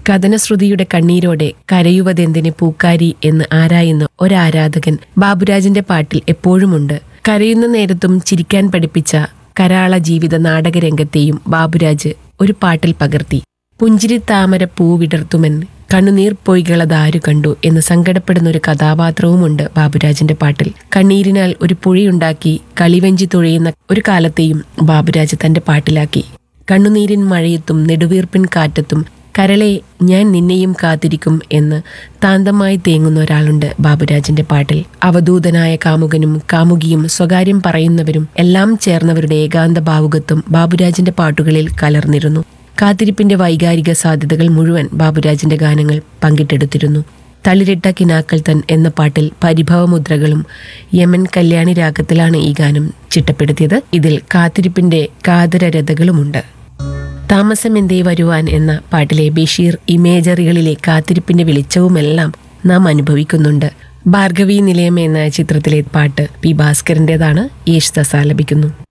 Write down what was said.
കഥനശ്രുതിയുടെ കണ്ണീരോടെ കരയുവതെന്തിന് പൂക്കാരി എന്ന് ആരായുന്ന ഒരാരാധകൻ ബാബുരാജിന്റെ പാട്ടിൽ എപ്പോഴുമുണ്ട് കരയുന്ന നേരത്തും ചിരിക്കാൻ പഠിപ്പിച്ച കരാള ജീവിത നാടകരംഗത്തെയും ബാബുരാജ് ഒരു പാട്ടിൽ പകർത്തി പുഞ്ചിരി താമര പൂ വിടർത്തുമെൻ കണ്ണുനീർ പൊയ്കളതാരു കണ്ടു എന്ന് സങ്കടപ്പെടുന്ന ഒരു കഥാപാത്രവുമുണ്ട് ബാബുരാജിന്റെ പാട്ടിൽ കണ്ണീരിനാൽ ഒരു പുഴയുണ്ടാക്കി കളിവഞ്ചി തുഴയുന്ന ഒരു കാലത്തെയും ബാബുരാജ് തന്റെ പാട്ടിലാക്കി കണ്ണുനീരിൻ മഴയത്തും നെടുവീർപ്പിൻ കാറ്റത്തും കരളെ ഞാൻ നിന്നെയും കാത്തിരിക്കും എന്ന് താന്തമായി തേങ്ങുന്ന ഒരാളുണ്ട് ബാബുരാജിന്റെ പാട്ടിൽ അവധൂതനായ കാമുകനും കാമുകിയും സ്വകാര്യം പറയുന്നവരും എല്ലാം ചേർന്നവരുടെ ഏകാന്ത ഭാവുകത്വം ബാബുരാജിന്റെ പാട്ടുകളിൽ കലർന്നിരുന്നു കാത്തിരിപ്പിന്റെ വൈകാരിക സാധ്യതകൾ മുഴുവൻ ബാബുരാജിന്റെ ഗാനങ്ങൾ പങ്കിട്ടെടുത്തിരുന്നു തളിരിട്ട കിനാക്കൾ തൻ എന്ന പാട്ടിൽ പരിഭവമുദ്രകളും യമൻ കല്യാണി രാഗത്തിലാണ് ഈ ഗാനം ചിട്ടപ്പെടുത്തിയത് ഇതിൽ കാത്തിരിപ്പിന്റെ കാതരരഥകളുമുണ്ട് താമസം എന്തേ വരുവാൻ എന്ന പാട്ടിലെ ബഷീർ ഇമേജറികളിലെ കാത്തിരിപ്പിന്റെ വെളിച്ചവുമെല്ലാം നാം അനുഭവിക്കുന്നുണ്ട് ഭാർഗവി നിലയം എന്ന ചിത്രത്തിലെ പാട്ട് പി ഭാസ്കരന്റേതാണ് യേശുദാസ് ആലപിക്കുന്നു